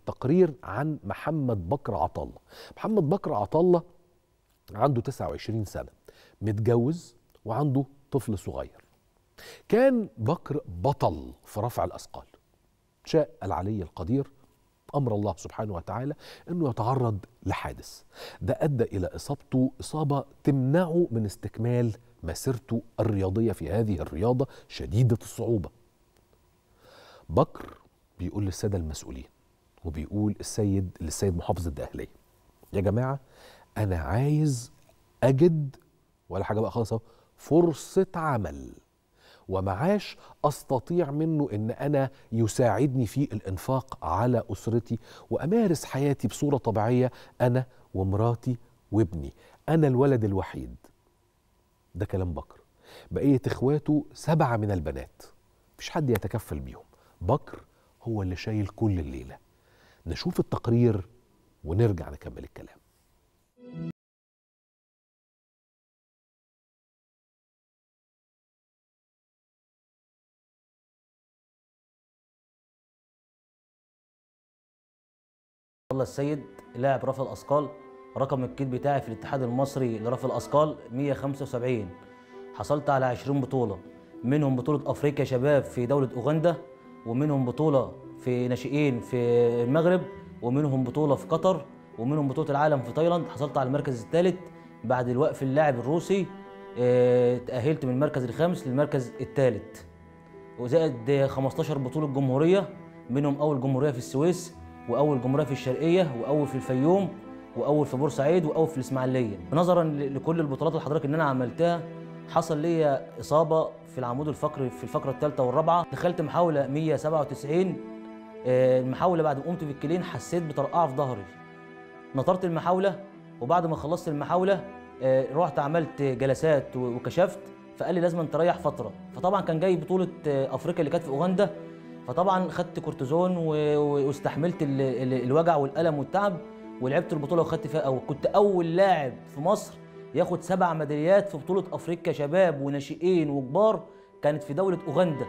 تقرير عن محمد بكر عطله محمد بكر عطله عنده 29 سنه متجوز وعنده طفل صغير كان بكر بطل في رفع الاثقال شاء العلي القدير امر الله سبحانه وتعالى انه يتعرض لحادث ده ادى الى اصابته اصابه تمنعه من استكمال مسيرته الرياضيه في هذه الرياضه شديده الصعوبه بكر بيقول للساده المسؤولين وبيقول السيد للسيد محافظ الدقهليه يا جماعه انا عايز اجد ولا حاجه بقى خلاص اهو فرصه عمل ومعاش استطيع منه ان انا يساعدني في الانفاق على اسرتي وامارس حياتي بصوره طبيعيه انا ومراتي وابني انا الولد الوحيد ده كلام بكر بقيه اخواته سبعه من البنات مفيش حد يتكفل بيهم بكر هو اللي شايل كل الليله نشوف التقرير ونرجع نكمل الكلام الله السيد لاعب رفع الاثقال رقم الكيد بتاعي في الاتحاد المصري لرفع الاثقال 175 حصلت على 20 بطوله منهم بطوله افريقيا شباب في دوله اوغندا ومنهم بطوله في ناشئين في المغرب ومنهم بطوله في قطر ومنهم بطوله العالم في تايلاند حصلت على المركز الثالث بعد الوقف اللاعب الروسي آه، تاهلت من المركز الخامس للمركز الثالث وزائد 15 بطوله جمهوريه منهم اول جمهوريه في السويس واول جمهوريه في الشرقيه واول في الفيوم واول في بورسعيد واول في الاسماعيليه نظرا ل- لكل البطولات اللي حضرتك ان انا عملتها حصل لي اصابه في العمود الفقري في الفقره الثالثه والرابعه دخلت محاوله 197 آه، المحاوله بعد ما قمت بالكلين حسيت بطرقعه في ظهري نطرت المحاوله وبعد ما خلصت المحاوله آه، رحت عملت جلسات و- وكشفت فقال لي لازم تريح فتره فطبعا كان جاي بطوله آه، افريقيا اللي كانت في اوغندا فطبعا خدت كورتيزون و- و- واستحملت ال- ال- الوجع والالم والتعب ولعبت البطوله وخدت فيها أول كنت اول لاعب في مصر ياخد سبع ميداليات في بطوله افريقيا شباب وناشئين وكبار كانت في دوله اوغندا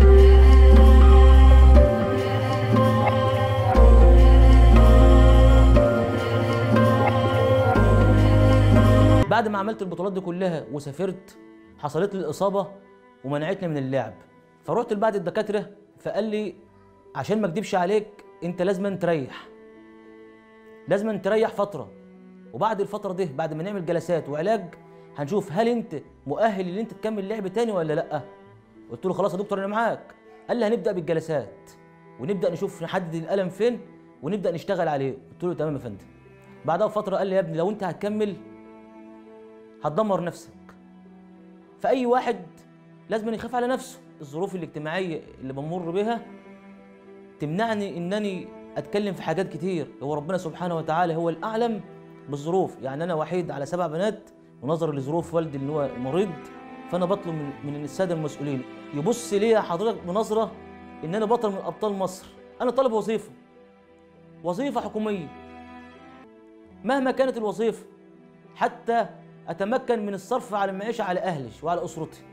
بعد ما عملت البطولات دي كلها وسافرت حصلت لي الاصابه ومنعتني من اللعب فرحت لبعض الدكاتره فقال لي عشان ما اكدبش عليك انت لازم تريح لازم تريح فتره وبعد الفتره دي بعد ما نعمل جلسات وعلاج هنشوف هل انت مؤهل ان انت تكمل لعب تاني ولا لا قلت له خلاص يا دكتور انا معاك قال لي هنبدا بالجلسات ونبدا نشوف نحدد الالم فين ونبدا نشتغل عليه قلت له تمام يا فندم بعدها بفتره قال لي يا ابني لو انت هتكمل هتدمر نفسك فأي واحد لازم يخاف على نفسه الظروف الاجتماعية اللي بمر بها تمنعني إنني أتكلم في حاجات كتير هو ربنا سبحانه وتعالى هو الأعلم بالظروف يعني أنا وحيد على سبع بنات ونظرا لظروف والدي اللي هو مريض فأنا بطلب من, من السادة المسؤولين يبص ليا حضرتك بنظرة إن أنا بطل من أبطال مصر أنا طالب وظيفة وظيفة حكومية مهما كانت الوظيفة حتى اتمكن من الصرف على المعيشه على اهلي وعلى اسرتي